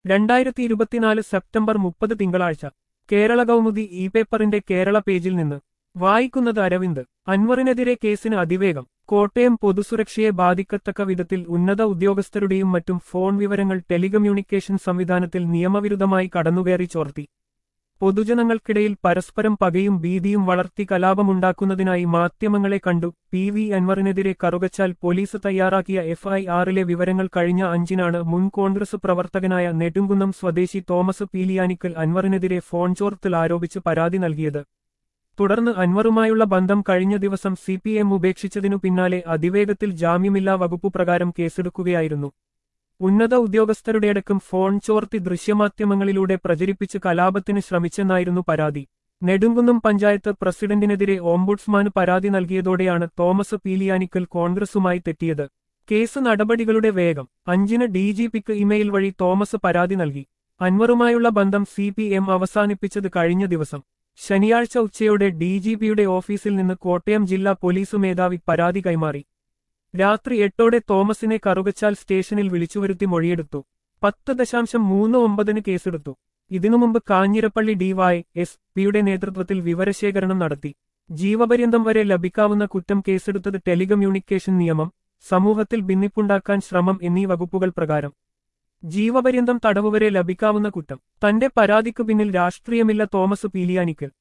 രണ്ടായിരത്തി ഇരുപത്തിനാല് സെപ്റ്റംബർ മുപ്പത് തിങ്കളാഴ്ച കേരള കൗമുദി ഇ പേപ്പറിന്റെ കേരള പേജിൽ നിന്ന് വായിക്കുന്നത് അരവിന്ദ് അൻവറിനെതിരെ കേസിന് അതിവേഗം കോട്ടയം പൊതുസുരക്ഷയെ ബാധിക്കത്തക്ക വിധത്തിൽ ഉന്നത ഉദ്യോഗസ്ഥരുടെയും മറ്റും ഫോൺ വിവരങ്ങൾ ടെലികമ്മ്യൂണിക്കേഷൻ സംവിധാനത്തിൽ നിയമവിരുദ്ധമായി കടന്നുകയറി ചോർത്തി പൊതുജനങ്ങൾക്കിടയിൽ പരസ്പരം പകയും ഭീതിയും വളർത്തി കലാപമുണ്ടാക്കുന്നതിനായി മാധ്യമങ്ങളെ കണ്ടു പി വി അൻവറിനെതിരെ കറുകച്ചാൽ പോലീസ് തയ്യാറാക്കിയ എഫ്ഐആറിലെ വിവരങ്ങൾ കഴിഞ്ഞ അഞ്ചിനാണ് മുൻ കോൺഗ്രസ് പ്രവർത്തകനായ നെടുങ്കുന്നം സ്വദേശി തോമസ് പീലിയാനിക്കൽ അൻവറിനെതിരെ ഫോൺ ചോർത്തൽ ആരോപിച്ച് പരാതി നൽകിയത് തുടർന്ന് അൻവറുമായുള്ള ബന്ധം കഴിഞ്ഞ ദിവസം സി പി എം ഉപേക്ഷിച്ചതിനു പിന്നാലെ അതിവേഗത്തിൽ ജാമ്യമില്ലാ വകുപ്പ് പ്രകാരം കേസെടുക്കുകയായിരുന്നു ഉന്നത ഉദ്യോഗസ്ഥരുടെയടക്കം ഫോൺ ചോർത്തി ദൃശ്യമാധ്യമങ്ങളിലൂടെ പ്രചരിപ്പിച്ച് കലാപത്തിന് ശ്രമിച്ചെന്നായിരുന്നു പരാതി നെടുങ്കുന്നം പഞ്ചായത്ത് പ്രസിഡന്റിനെതിരെ ഓംബുഡ്സ്മാന് പരാതി നൽകിയതോടെയാണ് തോമസ് പീലിയാനിക്കൽ കോൺഗ്രസുമായി തെറ്റിയത് കേസ് നടപടികളുടെ വേഗം അഞ്ചിന് ഡിജിപിക്ക് ഇമെയിൽ വഴി തോമസ് പരാതി നൽകി അൻവറുമായുള്ള ബന്ധം സി പി എം അവസാനിപ്പിച്ചത് കഴിഞ്ഞ ദിവസം ശനിയാഴ്ച ഉച്ചയോടെ ഡിജിപിയുടെ ഓഫീസിൽ നിന്ന് കോട്ടയം ജില്ലാ പോലീസ് മേധാവി പരാതി കൈമാറി രാത്രി എട്ടോടെ തോമസിനെ കറുകച്ചാൽ സ്റ്റേഷനിൽ വിളിച്ചുവരുത്തി മൊഴിയെടുത്തു പത്ത് ദശാംശം മൂന്ന് ഒമ്പതിന് കേസെടുത്തു ഇതിനു മുമ്പ് കാഞ്ഞിരപ്പള്ളി ഡിവൈ എസ് പിയുടെ നേതൃത്വത്തിൽ വിവരശേഖരണം നടത്തി ജീവപര്യന്തം വരെ ലഭിക്കാവുന്ന കുറ്റം കേസെടുത്തത് ടെലികമ്മ്യൂണിക്കേഷൻ നിയമം സമൂഹത്തിൽ ഭിന്നിപ്പുണ്ടാക്കാൻ ശ്രമം എന്നീ വകുപ്പുകൾ പ്രകാരം ജീവപര്യന്തം തടവുവരെ ലഭിക്കാവുന്ന കുറ്റം തന്റെ പരാതിക്കു പിന്നിൽ രാഷ്ട്രീയമില്ല തോമസ് പീലിയാനിക്കൽ